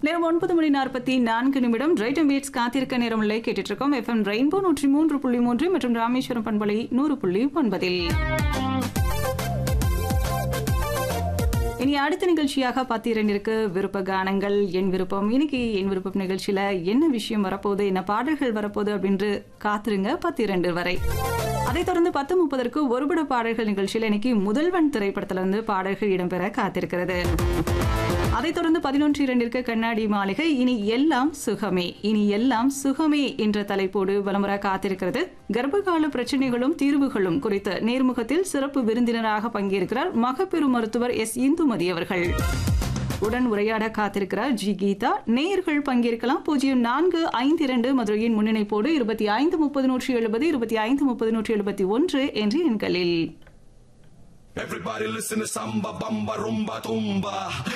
நேரம் ஒன்பது மணி நாற்பத்தி நான்கு நிமிடம் ரைட் அண்ட் பீட்ஸ் காத்திருக்க நேரம் இல்லை கேட்டுட்டு இருக்கோம் எஃப்எம் ரெயின்போ நூற்றி மூன்று புள்ளி மூன்று மற்றும் ராமேஸ்வரம் பண்பலை நூறு புள்ளி ஒன்பதில் இனி அடுத்த நிகழ்ச்சியாக பத்திரண்டிற்கு விருப்ப கானங்கள் என் விருப்பம் இன்னைக்கு என் விருப்பம் நிகழ்ச்சியில என்ன விஷயம் வரப்போகுது என்ன பாடல்கள் வரப்போகுது அப்படின்று காத்திருங்க பத்திரண்டு வரை அதைத் தொடர்ந்து பத்து முப்பதற்கு ஒருபட பாடல்கள் நிகழ்ச்சியில் இன்னைக்கு முதல்வன் திரைப்படத்துல இருந்து பாடல்கள் இடம்பெற காத்திருக்கிறது அதைத் தொடர்ந்து பதினொன்று இரண்டிற்கு கண்ணாடி மாளிகை இனி எல்லாம் சுகமே இனி எல்லாம் சுகமே என்ற தலைப்போடு வலமுறை காத்திருக்கிறது கர்ப்பகால பிரச்சனைகளும் தீர்வுகளும் குறித்த நேர்முகத்தில் சிறப்பு விருந்தினராக பங்கேற்கிறார் மகப்பெரு மருத்துவர் எஸ் இந்துமதி அவர்கள் உடன் உரையாட காத்திருக்கிறார் ஜி கீதா நேயர்கள் பங்கேற்கலாம் பூஜ்ஜியம் நான்கு ஐந்து இரண்டு மதுரையின் முன்னிணைப்போடு இருபத்தி ஐந்து முப்பது நூற்றி எழுபது இருபத்தி ஐந்து முப்பது நூற்றி எழுபத்தி ஒன்று என்ற எண்களில் Everybody listen to samba, bamba, rumba, tumba.